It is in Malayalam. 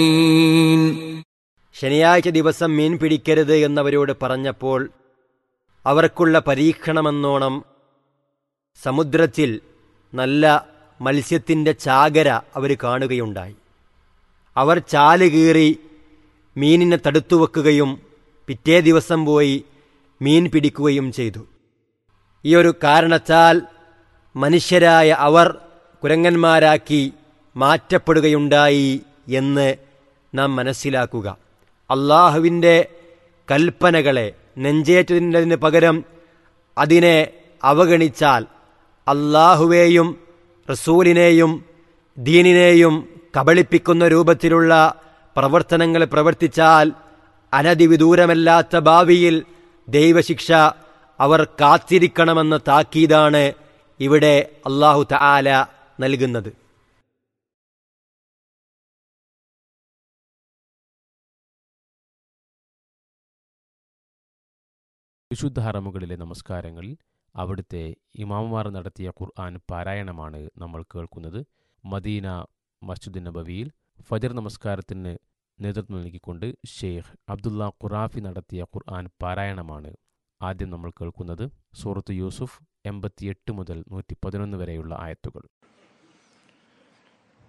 ശനിയാഴ്ച ദിവസം മീൻ പിടിക്കരുത് എന്നവരോട് പറഞ്ഞപ്പോൾ അവർക്കുള്ള പരീക്ഷണമെന്നോണം സമുദ്രത്തിൽ നല്ല മത്സ്യത്തിൻ്റെ ചാകര അവർ കാണുകയുണ്ടായി അവർ ചാല് കീറി മീനിനെ തടുത്തു വെക്കുകയും പിറ്റേ ദിവസം പോയി മീൻ പിടിക്കുകയും ചെയ്തു ഈ ഒരു കാരണത്താൽ മനുഷ്യരായ അവർ കുരങ്ങന്മാരാക്കി മാറ്റപ്പെടുകയുണ്ടായി എന്ന് നാം മനസ്സിലാക്കുക അള്ളാഹുവിൻ്റെ കൽപ്പനകളെ നെഞ്ചേറ്റതിന് പകരം അതിനെ അവഗണിച്ചാൽ അള്ളാഹുവേയും റസൂലിനെയും ദീനിനെയും കബളിപ്പിക്കുന്ന രൂപത്തിലുള്ള പ്രവർത്തനങ്ങൾ പ്രവർത്തിച്ചാൽ അനതിവിദൂരമല്ലാത്ത ഭാവിയിൽ ദൈവശിക്ഷ അവർ കാത്തിരിക്കണമെന്ന താക്കീതാണ് ഇവിടെ അള്ളാഹു തആല നൽകുന്നത് വിശുദ്ധ ഹറമുകളിലെ നമസ്കാരങ്ങളിൽ അവിടുത്തെ ഇമാമുമാർ നടത്തിയ ഖുർആൻ പാരായണമാണ് നമ്മൾ കേൾക്കുന്നത് മദീന മസ്ജിദ് നബവിയിൽ ഫജർ നമസ്കാരത്തിന് നേതൃത്വം നൽകിക്കൊണ്ട് ഷെയ്ഖ് അബ്ദുള്ള ഖുറാഫി നടത്തിയ ഖുർആൻ പാരായണമാണ് ആദ്യം നമ്മൾ കേൾക്കുന്നത് സൂറത്ത് യൂസുഫ് എൺപത്തിയെട്ട് മുതൽ നൂറ്റി പതിനൊന്ന് വരെയുള്ള ആയത്തുകൾ